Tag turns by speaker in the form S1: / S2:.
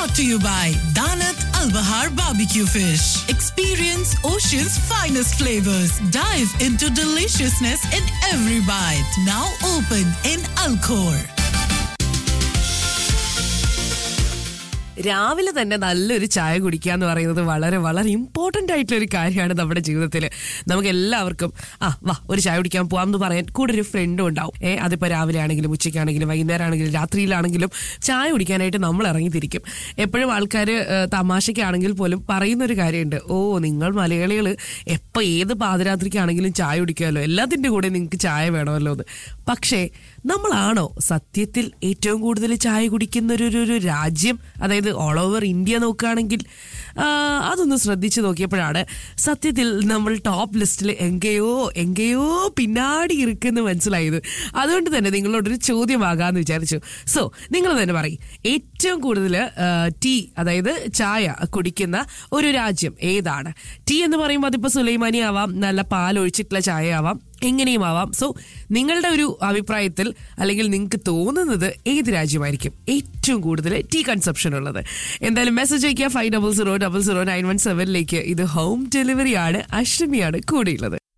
S1: brought to you by Danat Al Bahar Barbecue Fish. Experience Ocean's finest flavors. Dive into deliciousness in every bite. Now open in Alcor.
S2: രാവിലെ തന്നെ നല്ലൊരു ചായ കുടിക്കുക എന്ന് പറയുന്നത് വളരെ വളരെ ഇമ്പോർട്ടൻ്റ് ആയിട്ടുള്ള ഒരു കാര്യമാണ് നമ്മുടെ ജീവിതത്തിൽ നമുക്ക് എല്ലാവർക്കും ആ വാ ഒരു ചായ കുടിക്കാൻ പോവാം എന്ന് പറയാൻ കൂടെ ഒരു ഫ്രണ്ടും ഉണ്ടാവും ഏ അതിപ്പോൾ രാവിലെ ആണെങ്കിലും ഉച്ചയ്ക്കാണെങ്കിലും വൈകുന്നേരം ആണെങ്കിലും രാത്രിയിലാണെങ്കിലും ചായ കുടിക്കാനായിട്ട് നമ്മൾ ഇറങ്ങിത്തിരിക്കും എപ്പോഴും ആൾക്കാർ തമാശയ്ക്കാണെങ്കിൽ പോലും പറയുന്ന ഒരു കാര്യമുണ്ട് ഓ നിങ്ങൾ മലയാളികൾ എപ്പോൾ ഏത് പാതിരാത്രിക്കാണെങ്കിലും ചായ കുടിക്കാമല്ലോ എല്ലാത്തിൻ്റെ കൂടെ നിങ്ങൾക്ക് ചായ വേണമല്ലോ എന്ന് പക്ഷേ നമ്മളാണോ സത്യത്തിൽ ഏറ്റവും കൂടുതൽ ചായ കുടിക്കുന്ന ഒരു ഒരു- ഒരു രാജ്യം അതായത് ഓൾ ഓവർ ഇന്ത്യ നോക്കുകയാണെങ്കിൽ ആ, അതൊന്ന് ശ്രദ്ധിച്ചു നോക്കിയപ്പോഴാണ് സത്യത്തിൽ നമ്മൾ ടോപ്പ് ലിസ്റ്റിൽ എങ്കയോ എങ്കയോ പിന്നാടി ഇരിക്കുന്നു മനസ്സിലായത് അതുകൊണ്ട് തന്നെ നിങ്ങളോടൊരു ചോദ്യമാകാന്ന് വിചാരിച്ചു സോ നിങ്ങൾ തന്നെ പറയും ഏറ്റവും കൂടുതൽ ടീ അതായത് ചായ കുടിക്കുന്ന ഒരു രാജ്യം ഏതാണ് ടീ എന്ന് പറയുമ്പോൾ അതിപ്പോൾ സുലൈമാനി ആവാം നല്ല പാൽ ഒഴിച്ചിട്ടുള്ള ചായ ആവാം എങ്ങനെയും ആവാം സോ നിങ്ങളുടെ ഒരു അഭിപ്രായത്തിൽ അല്ലെങ്കിൽ നിങ്ങൾക്ക് തോന്നുന്നത് ഏത് രാജ്യമായിരിക്കും ഏറ്റവും കൂടുതൽ ടീ കൺസപ്ഷൻ ഉള്ളത് എന്തായാലും മെസ്സേജ് അയക്കുക five double zero double zero nine one സെവനിലേക്ക് ഇത് ഹോം ഡെലിവറി ആണ് അഷ്ടമിയാണ് കൂടെയുള്ളത്